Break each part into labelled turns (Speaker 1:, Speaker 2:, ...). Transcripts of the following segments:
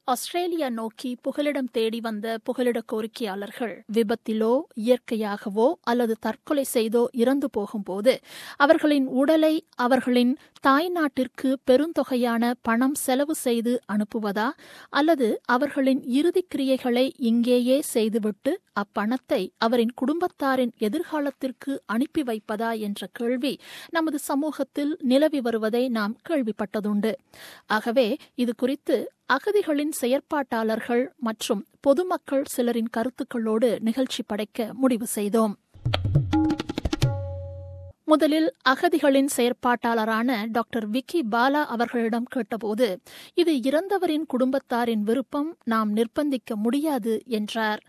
Speaker 1: Australia நோக்கி புகலிடம் தேடி வந்த புகலிட கோரிக்கையாளர்கள் விபத்திலோ இயற்கையாகவோ அல்லது தற்கொலை செய்தோ இறந்து போகும்போது அவர்களின் உடலை அவர்களின் தாய் நாட்டிற்கு பெருந்தொகையான பணம் செலவு செய்து அனுப்புவதா அல்லது அவர்களின் இறுதிக் கிரியைகளை இங்கேயே செய்துவிட்டு அப்பணத்தை அவரின் குடும்பத்தாரின் எதிர்காலத்திற்கு அனுப்பி வைப்பதா என்ற கேள்வி நமது சமூகத்தில் நிலவி வருவதை நாம் கேள்விப்பட்டதுண்டு ஆகவே இது குறித்து அகதிகளின் செயற்பாட்டாளர்கள் மற்றும் பொதுமக்கள் சிலரின் கருத்துக்களோடு நிகழ்ச்சி படைக்க முடிவு செய்தோம் முதலில் அகதிகளின் செயற்பாட்டாளரான டாக்டர் விக்கி பாலா அவர்களிடம் கேட்டபோது இது இறந்தவரின் குடும்பத்தாரின் விருப்பம் நாம் நிர்பந்திக்க முடியாது என்றார்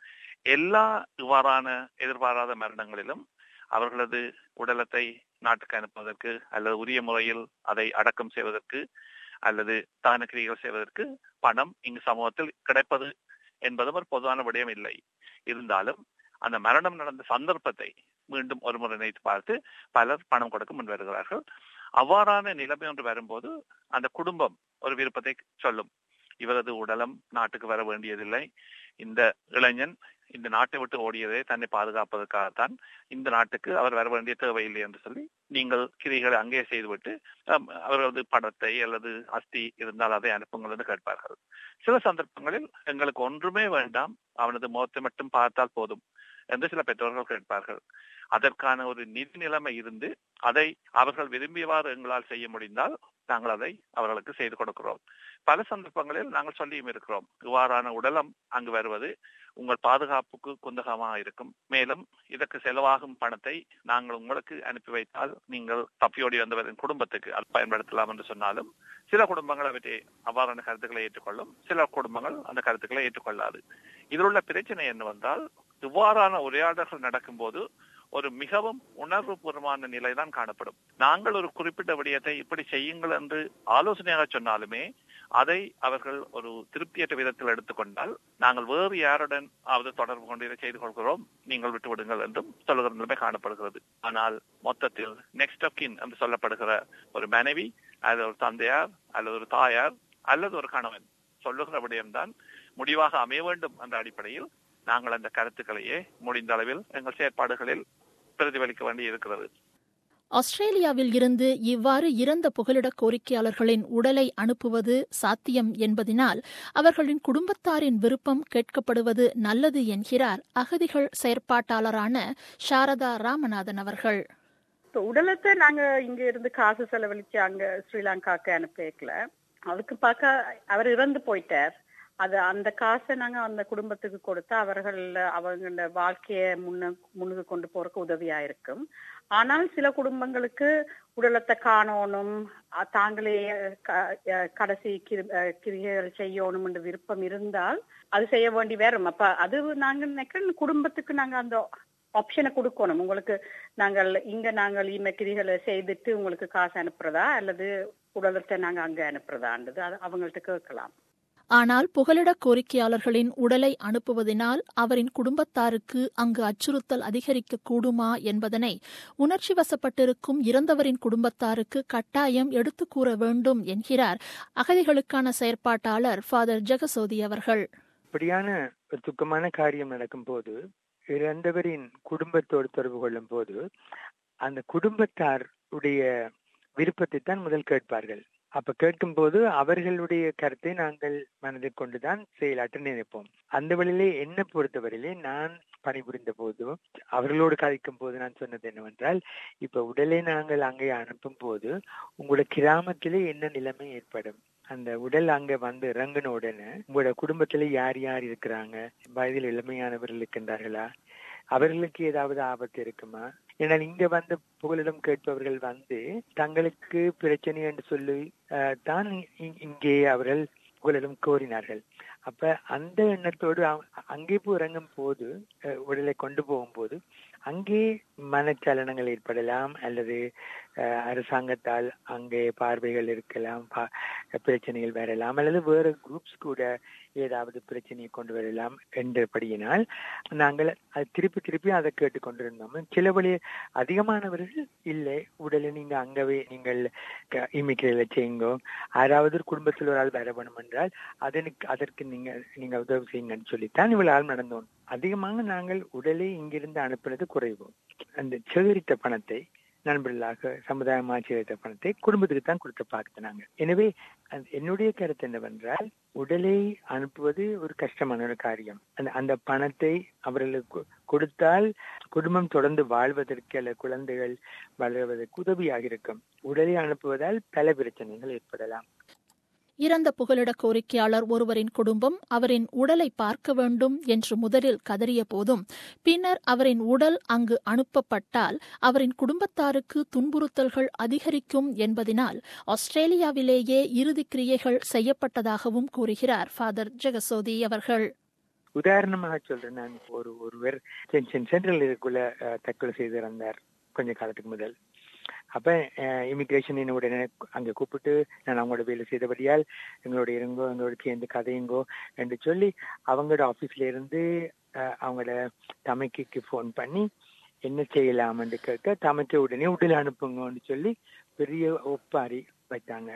Speaker 2: எல்லா இவ்வாறான எதிர்பாராத மரணங்களிலும் அவர்களது உடலத்தை நாட்டுக்கு அனுப்புவதற்கு அல்லது உரிய முறையில் அதை அடக்கம் செய்வதற்கு அல்லது தான கிரிகள் செய்வதற்கு பணம் இங்கு சமூகத்தில் கிடைப்பது என்பதும் ஒரு பொதுவான விடயம் இல்லை இருந்தாலும் அந்த மரணம் நடந்த சந்தர்ப்பத்தை மீண்டும் ஒரு முறை நினைத்து பார்த்து பலர் பணம் கொடுக்க முன் வருகிறார்கள் அவ்வாறான நிலைமை ஒன்று வரும்போது அந்த குடும்பம் ஒரு விருப்பத்தை சொல்லும் இவரது உடலம் நாட்டுக்கு வர வேண்டியதில்லை இந்த இளைஞன் இந்த நாட்டை விட்டு ஓடியதை தன்னை பாதுகாப்பதற்காகத்தான் இந்த நாட்டுக்கு அவர் வர வேண்டிய தேவையில்லை என்று சொல்லி நீங்கள் கிரிகளை அங்கே செய்துவிட்டு அவரது படத்தை அல்லது அஸ்தி இருந்தால் அதை அனுப்புங்கள் என்று கேட்பார்கள் சில சந்தர்ப்பங்களில் எங்களுக்கு ஒன்றுமே வேண்டாம் அவனது முகத்தை மட்டும் பார்த்தால் போதும் என்று சில பெற்றோர்கள் கேட்பார்கள் அதற்கான ஒரு நிதி நிலைமை இருந்து அதை அவர்கள் விரும்பியவாறு எங்களால் செய்ய முடிந்தால் நாங்கள் அதை அவர்களுக்கு செய்து கொடுக்கிறோம் பல சந்தர்ப்பங்களில் நாங்கள் சொல்லியும் இருக்கிறோம் இவ்வாறான உடலம் அங்கு வருவது உங்கள் பாதுகாப்புக்கு குந்தகமாக இருக்கும் மேலும் இதற்கு செலவாகும் பணத்தை நாங்கள் உங்களுக்கு அனுப்பி வைத்தால் நீங்கள் தப்பியோடி வந்தவரின் குடும்பத்துக்கு அது பயன்படுத்தலாம் என்று சொன்னாலும் சில குடும்பங்கள் அவற்றை அவ்வாறான கருத்துக்களை ஏற்றுக்கொள்ளும் சில குடும்பங்கள் அந்த கருத்துக்களை ஏற்றுக்கொள்ளாது இதில் உள்ள பிரச்சனை என்னவென்றால் இவ்வாறான உரையாடல்கள் நடக்கும்போது ஒரு மிகவும் உணர்வு பூர்வமான நிலைதான் காணப்படும் நாங்கள் ஒரு குறிப்பிட்ட விடயத்தை இப்படி செய்யுங்கள் என்று ஆலோசனையாக சொன்னாலுமே அதை அவர்கள் ஒரு திருப்தியற்ற விதத்தில் எடுத்துக்கொண்டால் நாங்கள் வேறு யாருடன் ஆவது தொடர்பு கொண்டு இதை செய்து கொள்கிறோம் நீங்கள் விட்டு விடுங்கள் என்றும் சொல்லுகிற நிலைமை காணப்படுகிறது ஆனால் மொத்தத்தில் நெக்ஸ்ட் ஆஃப் கின் என்று சொல்லப்படுகிற ஒரு மனைவி அல்லது ஒரு தந்தையார் அல்லது ஒரு தாயார் அல்லது ஒரு கணவன் சொல்லுகிற விடயம்தான் முடிவாக அமைய வேண்டும் என்ற அடிப்படையில் நாங்கள் அந்த கருத்துக்களையே முடிந்த அளவில் எங்கள் செயற்பாடுகளில் பிரதிபலிக்க வேண்டி இருக்கிறது
Speaker 1: ஆஸ்திரேலியாவில் இருந்து இவ்வாறு இறந்த புகலிட கோரிக்கையாளர்களின் உடலை அனுப்புவது சாத்தியம் என்பதனால் அவர்களின் குடும்பத்தாரின் விருப்பம் கேட்கப்படுவது நல்லது என்கிறார் அகதிகள் செயற்பாட்டாளரான சாரதா ராமநாதன் அவர்கள்
Speaker 3: உடலத்தை நாங்க இங்க இருந்து காசு செலவழிச்சு அங்க ஸ்ரீலங்காக்கு அனுப்பிக்கல அதுக்கு பார்க்க அவர் இறந்து போயிட்டார் அது அந்த காசை நாங்க அந்த குடும்பத்துக்கு கொடுத்தா அவர்கள் அவங்கள வாழ்க்கைய முன்ன முன்னுக்கு கொண்டு போறதுக்கு உதவியா இருக்கும் ஆனால் சில குடும்பங்களுக்கு உடலத்தை காணணும் தாங்களே கடைசி கிரிகைகள் செய்யணும் என்ற விருப்பம் இருந்தால் அது செய்ய வேண்டி வரும் அப்ப அது நாங்க நினைக்கிறோம் குடும்பத்துக்கு நாங்க அந்த ஆப்ஷனை கொடுக்கணும் உங்களுக்கு நாங்கள் இங்க நாங்கள் இமக்கிரிகளை செய்துட்டு உங்களுக்கு காசு அனுப்புறதா அல்லது உடலத்தை நாங்க அங்க அனுப்புறதான்றது அது அவங்கள்ட்ட கேட்கலாம்
Speaker 1: ஆனால் புகலிட கோரிக்கையாளர்களின் உடலை அனுப்புவதனால் அவரின் குடும்பத்தாருக்கு அங்கு அச்சுறுத்தல் அதிகரிக்க கூடுமா என்பதனை உணர்ச்சி வசப்பட்டிருக்கும் இறந்தவரின் குடும்பத்தாருக்கு கட்டாயம் எடுத்து கூற வேண்டும் என்கிறார் அகதிகளுக்கான செயற்பாட்டாளர் ஃபாதர் ஜெகசோதி அவர்கள்
Speaker 4: இப்படியான ஒரு துக்கமான காரியம் நடக்கும் போது இறந்தவரின் குடும்பத்தோடு தொடர்பு கொள்ளும் போது அந்த குடும்பத்தார் உடைய விருப்பத்தை தான் முதல் கேட்பார்கள் அப்ப கேட்கும்போது அவர்களுடைய கருத்தை நாங்கள் மனதில் கொண்டுதான் செயலாற்ற நினைப்போம் அந்த வழியிலே என்ன பொறுத்தவரையிலே நான் பணிபுரிந்த போது அவர்களோடு கதைக்கும் போது நான் சொன்னது என்னவென்றால் இப்ப உடலை நாங்கள் அங்கே அனுப்பும் போது உங்களோட கிராமத்திலே என்ன நிலைமை ஏற்படும் அந்த உடல் அங்க வந்து இறங்கின உடனே உங்களோட குடும்பத்துல யார் யார் இருக்கிறாங்க வயதில் இளமையானவர்கள் இருக்கின்றார்களா அவர்களுக்கு ஏதாவது ஆபத்து இருக்குமா ஏன்னால் இங்க வந்து புகலிடம் கேட்பவர்கள் வந்து தங்களுக்கு பிரச்சனை என்று சொல்லி தான் இங்கே அவர்கள் புகலிடம் கோரினார்கள் அப்ப அந்த எண்ணத்தோடு அங்கே போய் இறங்கும் போது உடலை கொண்டு போகும்போது அங்கே மனச்சலனங்கள் ஏற்படலாம் அல்லது அரசாங்கத்தால் அங்கே பார்வைகள் இருக்கலாம் பிரச்சனைகள் வரலாம் அல்லது வேறு குரூப்ஸ் கூட ஏதாவது பிரச்சனையை கொண்டு வரலாம் என்றபடியினால் நாங்கள் அது திருப்பி திருப்பி அதை கேட்டுக்கொண்டிருந்தோம் சில வழி அதிகமானவர்கள் இல்லை உடலை நீங்க அங்கவே நீங்கள் இமிக்கிறத செய்யுங்கோ யாராவது குடும்பத்தில் ஒரு ஆள் வர வேணும் என்றால் அதனுக்கு அதற்கு நீங்க நீங்க உதவி செய்யுங்கன்னு சொல்லித்தான் இவ்வளவு நடந்தோம் அதிகமாக நாங்கள் உடலை இங்கிருந்து அனுப்புறது குறைவு அந்த சேகரித்த பணத்தை நண்பர்களாக சமுதாயமாக சேகரித்த பணத்தை குடும்பத்துக்கு தான் கொடுக்க பார்த்தாங்க எனவே என்னுடைய கருத்து என்னவென்றால் உடலை அனுப்புவது ஒரு கஷ்டமான ஒரு காரியம் அந்த அந்த பணத்தை அவர்களுக்கு கொடுத்தால் குடும்பம் தொடர்ந்து வாழ்வதற்கு அல்ல குழந்தைகள் வளர்வதற்கு உதவியாக இருக்கும் உடலை அனுப்புவதால் பல பிரச்சனைகள் ஏற்படலாம்
Speaker 1: இறந்த புகலிட கோரிக்கையாளர் ஒருவரின் குடும்பம் அவரின் உடலை பார்க்க வேண்டும் என்று முதலில் கதறிய போதும் பின்னர் அவரின் உடல் அங்கு அனுப்பப்பட்டால் அவரின் குடும்பத்தாருக்கு துன்புறுத்தல்கள் அதிகரிக்கும் என்பதனால் ஆஸ்திரேலியாவிலேயே இறுதி கிரியைகள் செய்யப்பட்டதாகவும் கூறுகிறார் ஃபாதர் ஜெகசோதி அவர்கள்
Speaker 4: உதாரணமாக சொல்றேன் நான் ஒரு ஒருவர் சென்ட்ரல் இதுக்குள்ள தற்கொலை செய்திருந்தார் கொஞ்ச காலத்துக்கு முதல் அப்ப இமிகிரேஷன் உடனே அங்க கூப்பிட்டு நான் அவங்களோட வேலை செய்தபடியால் எங்களோட இருங்கோ எங்களோட சேர்ந்து கதையுங்கோ என்று சொல்லி அவங்களோட ஆபீஸ்ல இருந்து அவங்களோட தமைக்கு ஃபோன் பண்ணி என்ன செய்யலாம்னு கேட்க தமைக்கு உடனே உடல் அனுப்புங்கன்னு சொல்லி பெரிய ஒப்பாரி வைத்தாங்க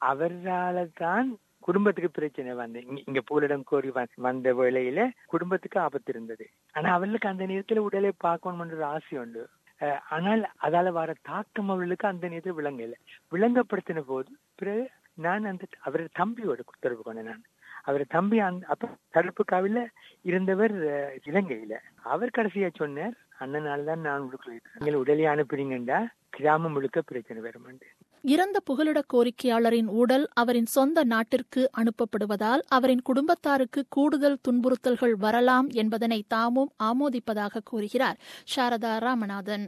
Speaker 4: அவரால தான் குடும்பத்துக்கு பிரச்சனை வந்து இங்க பூலிடம் கோரி வந்த வேளையில குடும்பத்துக்கு ஆபத்து இருந்தது ஆனா அவர்களுக்கு அந்த நேரத்துல உடலை பார்க்கணும்ன்ற ஆசை உண்டு ஆனால் அதால வர தாக்கம் அவர்களுக்கு அந்த நேரத்தில் விளங்கல விளங்கப்படுத்தின போது பிறகு நான் அந்த அவரது தம்பியோட தொடர்பு கொண்டேன் நான் அவர் தம்பி அந்த அப்ப தடுப்பு காவில இருந்தவர் இலங்கையில அவர் கடைசியா சொன்னார் அண்ணனால தான் நான் உங்களுக்கு உடலை அனுப்புறீங்கண்டா கிராமம் முழுக்க பிரச்சனை வருமாண்டு
Speaker 1: இறந்த புகலிட கோரிக்கையாளரின் உடல் அவரின் சொந்த நாட்டிற்கு அனுப்பப்படுவதால் அவரின் குடும்பத்தாருக்கு கூடுதல் துன்புறுத்தல்கள் வரலாம் என்பதனை தாமும் ஆமோதிப்பதாக கூறுகிறார் சாரதா ராமநாதன்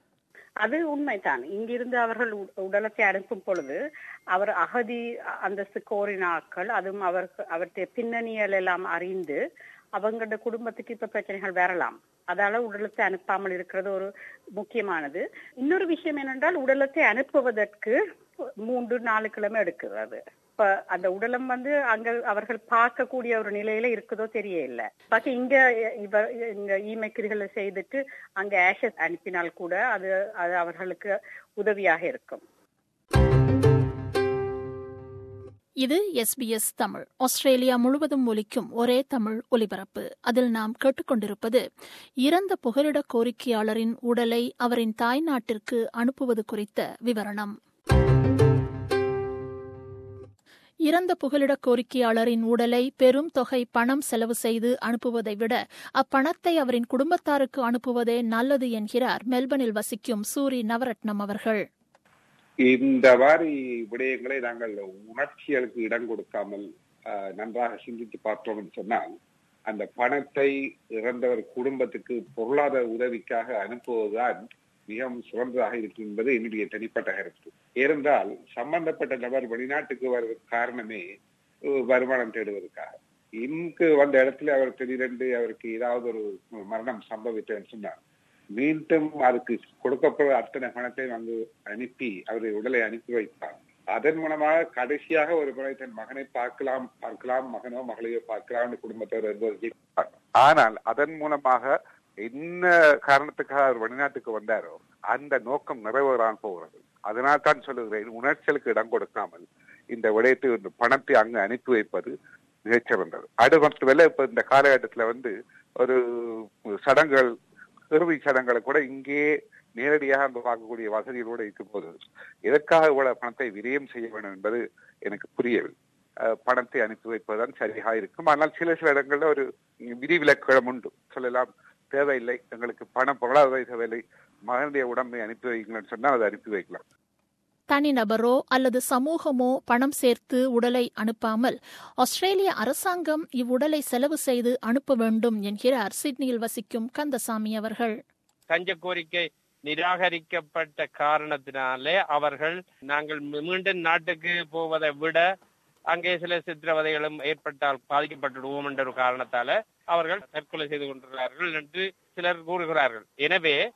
Speaker 3: அது உண்மைதான் இங்கிருந்து அவர்கள் உடலத்தை அனுப்பும் பொழுது அவர் அகதி அந்தஸ்து கோரினாக்கள் அதுவும் அவர் அவருடைய பின்னணியல் எல்லாம் அறிந்து அவங்களோட குடும்பத்துக்கு இப்ப பிரச்சனைகள் வரலாம் அதால உடலத்தை அனுப்பாமல் இருக்கிறது ஒரு முக்கியமானது இன்னொரு விஷயம் என்னென்றால் உடலத்தை அனுப்புவதற்கு மூன்று நாலு கிழமை எடுக்கிறது இப்ப அந்த உடலம் வந்து அங்க அவர்கள் பார்க்கக்கூடிய ஒரு நிலையில இருக்குதோ தெரிய இல்ல பாக்கி இங்க இவர் இங்க ஈமைக்கிரிகளை செய்துட்டு அங்க ஆஷஸ் அனுப்பினால் கூட அது அது அவர்களுக்கு உதவியாக இருக்கும்
Speaker 1: இது எஸ்பிஎஸ் தமிழ் ஆஸ்திரேலியா முழுவதும் ஒலிக்கும் ஒரே தமிழ் ஒலிபரப்பு அதில் நாம் கேட்டுக்கொண்டிருப்பது இறந்த புகலிட கோரிக்கையாளரின் உடலை அவரின் தாய் நாட்டிற்கு அனுப்புவது குறித்த விவரணம் இறந்த புகலிட கோரிக்கையாளரின் உடலை பெரும் தொகை பணம் செலவு செய்து அனுப்புவதை விட அப்பணத்தை அவரின் குடும்பத்தாருக்கு அனுப்புவதே நல்லது என்கிறார் மெல்பனில் வசிக்கும் சூரி நவரத்னம் அவர்கள்
Speaker 5: இந்த மாதிரி விடயங்களை நாங்கள் உணர்ச்சிகளுக்கு இடம் கொடுக்காமல் நன்றாக சிந்தித்து பார்த்தோம் சொன்னால் அந்த பணத்தை இறந்தவர் குடும்பத்துக்கு பொருளாதார உதவிக்காக அனுப்புவதுதான் மிகவும் சிறந்ததாக இருக்கும் என்பது என்னுடைய தனிப்பட்ட கருத்து ஏனென்றால் சம்பந்தப்பட்ட நபர் வெளிநாட்டுக்கு வருவதற்கு காரணமே வருமானம் தேடுவதற்காக இங்கு வந்த இடத்துல அவர் திடீரென்று அவருக்கு ஏதாவது ஒரு மரணம் சம்பவித்தேன்னு சொன்னார் மீண்டும் அதுக்கு கொடுக்கப்படுற அத்தனை பணத்தை அங்கு அனுப்பி அவருடைய உடலை அனுப்பி வைத்தார் அதன் மூலமாக கடைசியாக ஒரு முறை தன் மகனை பார்க்கலாம் பார்க்கலாம் மகனோ மகளையோ பார்க்கலாம் குடும்பத்தவர் என்பதை ஆனால் அதன் மூலமாக என்ன காரணத்துக்காக அவர் வெளிநாட்டுக்கு வந்தாரோ அந்த நோக்கம் நிறைவேறான் போகிறது அதனால் தான் சொல்லுகிறேன் உணர்ச்சிகளுக்கு இடம் கொடுக்காமல் இந்த விடயத்தை இந்த பணத்தை அங்கு அனுப்பி வைப்பது மிகச்சிறந்தது அது மட்டுமல்ல இப்ப இந்த காலகட்டத்துல வந்து ஒரு சடங்குகள் இறுதி சடங்குகளை கூட இங்கே நேரடியாக அங்கு பார்க்கக்கூடிய வசதிகளோடு இருக்கும்போது எதற்காக இவ்வளவு பணத்தை விரயம் செய்ய வேண்டும் என்பது எனக்கு புரியவில்லை பணத்தை அனுப்பி வைப்பதுதான் சரியாக இருக்கும் ஆனால் சில சில இடங்கள்ல ஒரு விதிவிலக்குகளும் உண்டு சொல்லலாம் தேவையில்லை எங்களுக்கு பணம் பொருளாதார தேவையில்லை மகனுடைய உடம்பை அனுப்பி வைக்கணும்னு சொன்னால் அதை அனுப்பி வைக்கலாம்
Speaker 1: தனிநபரோ அல்லது சமூகமோ பணம் சேர்த்து உடலை அனுப்பாமல் ஆஸ்திரேலிய அரசாங்கம் இவ்வுடலை செலவு செய்து அனுப்ப வேண்டும் என்கிறார் சிட்னியில் வசிக்கும் கந்தசாமி அவர்கள்
Speaker 6: தஞ்ச கோரிக்கை நிராகரிக்கப்பட்ட காரணத்தினாலே அவர்கள் நாங்கள் மீண்டும் நாட்டுக்கு போவதை விட அங்கே சில சித்திரவதைகளும் ஏற்பட்டால் பாதிக்கப்பட்டுடுவோம் என்ற ஒரு காரணத்தால அவர்கள் தற்கொலை செய்து கொண்டிருக்கிறார்கள் என்று சிலர் கூறுகிறார்கள் எனவே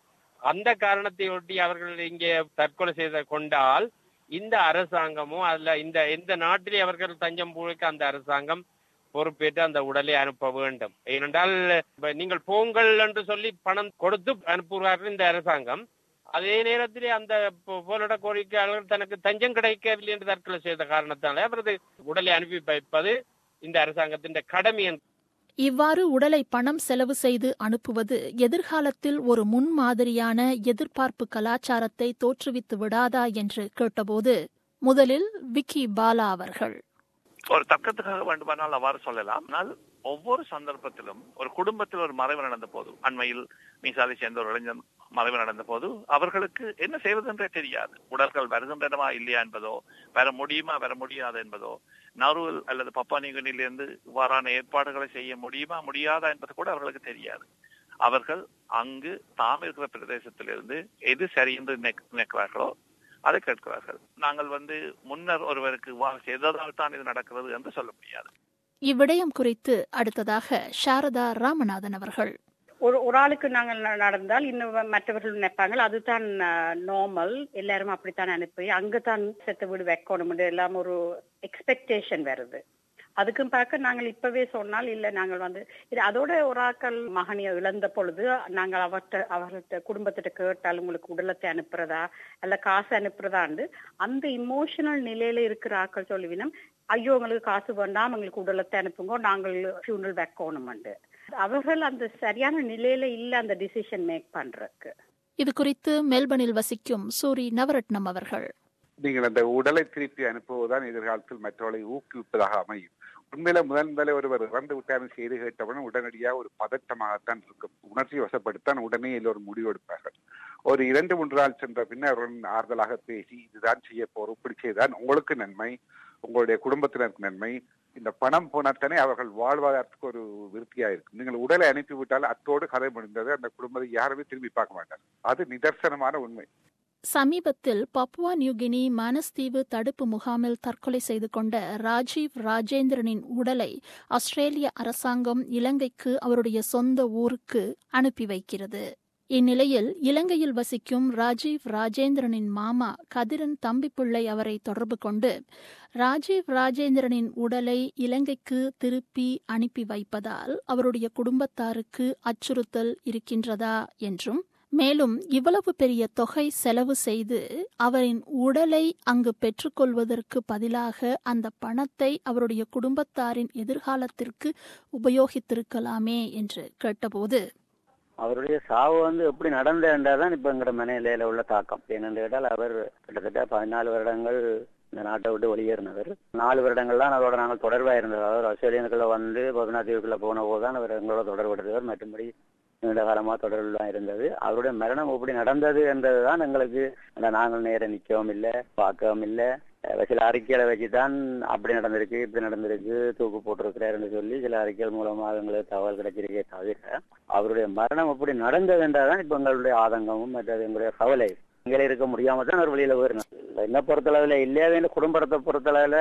Speaker 6: அந்த காரணத்தையொட்டி அவர்கள் இங்கே தற்கொலை செய்த கொண்டால் இந்த அரசாங்கமோ அல்ல இந்த எந்த நாட்டிலே அவர்கள் தஞ்சம் புழைக்க அந்த அரசாங்கம் பொறுப்பேற்று அந்த உடலை அனுப்ப வேண்டும் ஏனென்றால் இப்ப நீங்கள் போங்கள் என்று சொல்லி பணம் கொடுத்து அனுப்புகிறார்கள் இந்த அரசாங்கம் அதே நேரத்திலே அந்த போ- போராட்ட கோரிக்கையாளர்கள் தனக்கு தஞ்சம் கிடைக்கவில்லை என்று தற்கொலை செய்த காரணத்தாலே அவரது உடலை அனுப்பி வைப்பது இந்த அரசாங்கத்தின் கடமை என்று
Speaker 1: இவ்வாறு உடலை பணம் செலவு செய்து அனுப்புவது எதிர்காலத்தில் ஒரு முன்மாதிரியான எதிர்பார்ப்பு கலாச்சாரத்தை தோற்றுவித்து விடாதா என்று கேட்டபோது முதலில் விக்கி பாலா அவர்கள்
Speaker 2: ஒரு தர்க்கத்துக்காக வேண்டுமானால் அவ்வாறு சொல்லலாம் ஆனால் ஒவ்வொரு சந்தர்ப்பத்திலும் ஒரு குடும்பத்தில் ஒரு மறைவு நடந்த போது அண்மையில் மீசாலை சேர்ந்த ஒரு இளைஞன் மறைவு நடந்த போது அவர்களுக்கு என்ன செய்வதென்றே தெரியாது உடல்கள் வருகின்றனவா இல்லையா என்பதோ வர முடியுமா வர முடியாது என்பதோ நறுவல் அல்லது பப்பா நியூகினிலிருந்து இவ்வாறான ஏற்பாடுகளை செய்ய முடியுமா முடியாதா என்பது கூட அவர்களுக்கு தெரியாது அவர்கள் அங்கு தாம் இருக்கிற பிரதேசத்திலிருந்து எது சரி என்று நினைக்- நினைக்கிறார்களோ அதை கேட்கிறார்கள் நாங்கள் வந்து முன்னர் ஒருவருக்கு இவ்வாறு செய்ததால் தான் இது நடக்கிறது என்று சொல்ல முடியாது
Speaker 1: இவ்விடயம் குறித்து அடுத்ததாக சாரதா ராமநாதன் அவர்கள்
Speaker 3: ஒரு ஒரு ஆளுக்கு நாங்கள் ந- நடந்தால் இன்னும் மற்றவர்கள் நினைப்பாங்க அதுதான் நார்மல் எல்லாரும் அப்படித்தான் அனுப்பி அங்கதான் செத்த வீடு வைக்கணும் எல்லாம் ஒரு எக்ஸ்பெக்டேஷன் வருது அதுக்கும் பார்க்க நாங்கள் இப்பவே சொன்னால் இல்ல நாங்கள் வந்து இது அதோட ஒரு ஆக்கள் மகனிய இழந்த பொழுது நாங்கள் அவர்கிட்ட அவர்கிட்ட குடும்பத்திட்ட கேட்டால் உங்களுக்கு உடலத்தை அனுப்புறதா அல்ல காசு அனுப்புறதாண்டு அந்த இமோஷனல் நிலையில இருக்கிற ஆக்கள் சொல்லுவினம் ஐயோ உங்களுக்கு காசு வேண்டாம் உங்களுக்கு உடலத்தை அனுப்புங்க நாங்கள் ஃபியூனல் வைக்கணும்ண்டு அவர்கள் அந்த சரியான நிலையில இல்ல அந்த டிசிஷன் மேக் பண்றதுக்கு
Speaker 1: இது குறித்து மெல்பர்னில் வசிக்கும் சூரி நவரட்னம் அவர்கள்
Speaker 5: நீங்கள் அந்த உடலை திருப்பி அனுப்புவதுதான் எதிர்காலத்தில் மற்றவர்களை ஊக்குவிப்பதாக அமையும் உண்மையில முதன் முதலே ஒருவர் இறந்து விட்டாரும் செய்து கேட்டவுடன் உடனடியாக ஒரு பதட்டமாகத்தான் இருக்கும் உணர்ச்சி வசப்படுத்தான் உடனே எல்லோரும் முடிவெடுப்பார்கள் ஒரு இரண்டு மூன்று நாள் சென்ற பின்னர் அவருடன் ஆறுதலாக பேசி இதுதான் செய்ய போறோம் இப்படி செய்தான் உங்களுக்கு நன்மை உங்களுடைய குடும்பத்தினருக்கு நன்மை இந்த பணம் போனத்தனே அவர்கள் வாழ்வாதாரத்துக்கு ஒரு விருத்தியா இருக்கும் நீங்கள் உடலை அனுப்பிவிட்டால் அத்தோடு கதை முடிந்தது அந்த குடும்பத்தை யாருமே திரும்பி பார்க்க மாட்டார் அது நிதர்சனமான உண்மை
Speaker 1: சமீபத்தில் பப்புவா நியூகினி மானஸ்தீவு தடுப்பு முகாமில் தற்கொலை செய்து கொண்ட ராஜீவ் ராஜேந்திரனின் உடலை ஆஸ்திரேலிய அரசாங்கம் இலங்கைக்கு அவருடைய சொந்த ஊருக்கு அனுப்பி வைக்கிறது இந்நிலையில் இலங்கையில் வசிக்கும் ராஜீவ் ராஜேந்திரனின் மாமா கதிரன் தம்பிப்பிள்ளை அவரை தொடர்பு கொண்டு ராஜீவ் ராஜேந்திரனின் உடலை இலங்கைக்கு திருப்பி அனுப்பி வைப்பதால் அவருடைய குடும்பத்தாருக்கு அச்சுறுத்தல் இருக்கின்றதா என்றும் மேலும் இவ்வளவு பெரிய தொகை செலவு செய்து அவரின் உடலை அங்கு பெற்றுக்கொள்வதற்கு பதிலாக அந்த பணத்தை அவருடைய குடும்பத்தாரின் எதிர்காலத்திற்கு உபயோகித்திருக்கலாமே என்று கேட்டபோது
Speaker 7: அவருடைய சாவு வந்து எப்படி நடந்ததுன்றதான் இப்ப எங்கட மனையில உள்ள தாக்கம் என்னென்று கேட்டால் அவர் கிட்டத்தட்ட பதினாலு வருடங்கள் இந்த நாட்டை விட்டு வெளியேறினவர் நாலு வருடங்கள் தான் அவரோட நாங்கள் தொடர்பா இருந்தவர் அவர் ஆஸ்திரேலியனுக்குள்ள வந்து பகுனா தீவுக்குள்ள போன போது தான் அவர் எங்களோட தொடர்புடையவர் மற்றபடி நீண்ட காலமா தொடர்பு தான் இருந்தது அவருடைய மரணம் எப்படி நடந்தது என்றதுதான் எங்களுக்கு அந்த நாங்கள் நேரம் நிற்கவும் இல்லை பார்க்கவும் இல்லை அஹ் சில அறிக்கைகளை வச்சுதான் அப்படி நடந்திருக்கு இப்படி நடந்திருக்கு தூக்கு போட்டிருக்கிறாருன்னு சொல்லி சில அறிக்கைகள் மூலமாக எங்களுக்கு தகவல் கிடைச்சிருக்கே தவிர அவருடைய மரணம் எப்படி நடந்தது என்றதான் இப்ப எங்களுடைய ஆதங்கமும் மற்றது எங்களுடைய கவலை இங்கே இருக்க முடியாம தான் அவர் வெளியில போயிருந்தோம் என்ன பொறுத்தளவுல இல்லையாவே குடும்பத்தை பொறுத்தளவுல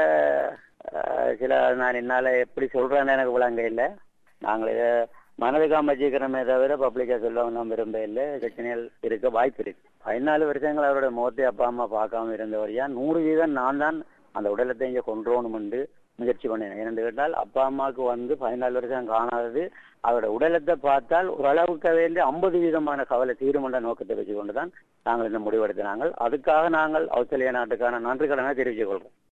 Speaker 7: அஹ், சில நான் என்னால எப்படி சொல்றேன்னு எனக்கு விளங்க இல்லை நாங்கள் இதை மனதுக்காம வச்சுக்கிறோமே தவிர பப்ளிக்கா சொல்ல நான் விரும்ப இல்லை பிரச்சனைகள் இருக்க வாய்ப்பு இருக்கு பதினாலு வருஷங்கள் அவருடைய முகத்தை அப்பா அம்மா பார்க்காம இருந்தவரையா நூறு வீதம் நான் தான் அந்த உடலத்தை இங்க கொண்டுறோணும்னு முயற்சி பண்ணேன் ஏனென்று கேட்டால் அப்பா அம்மாவுக்கு வந்து பதினாலு வருஷம் காணாதது அவரோட உடலத்தை பார்த்தால் ஓரளவுக்கு வேண்டி ஐம்பது வீதமான கவலை தீருமன்ற நோக்கத்தை வச்சுக்கொண்டுதான் நாங்கள் இந்த முடிவெடுத்தினாங்கள் அதுக்காக நாங்கள் ஆஸ்திரேலியா நாட்டுக்கான நன்றி கடனை தெரிவித்துக் கொள்றோம்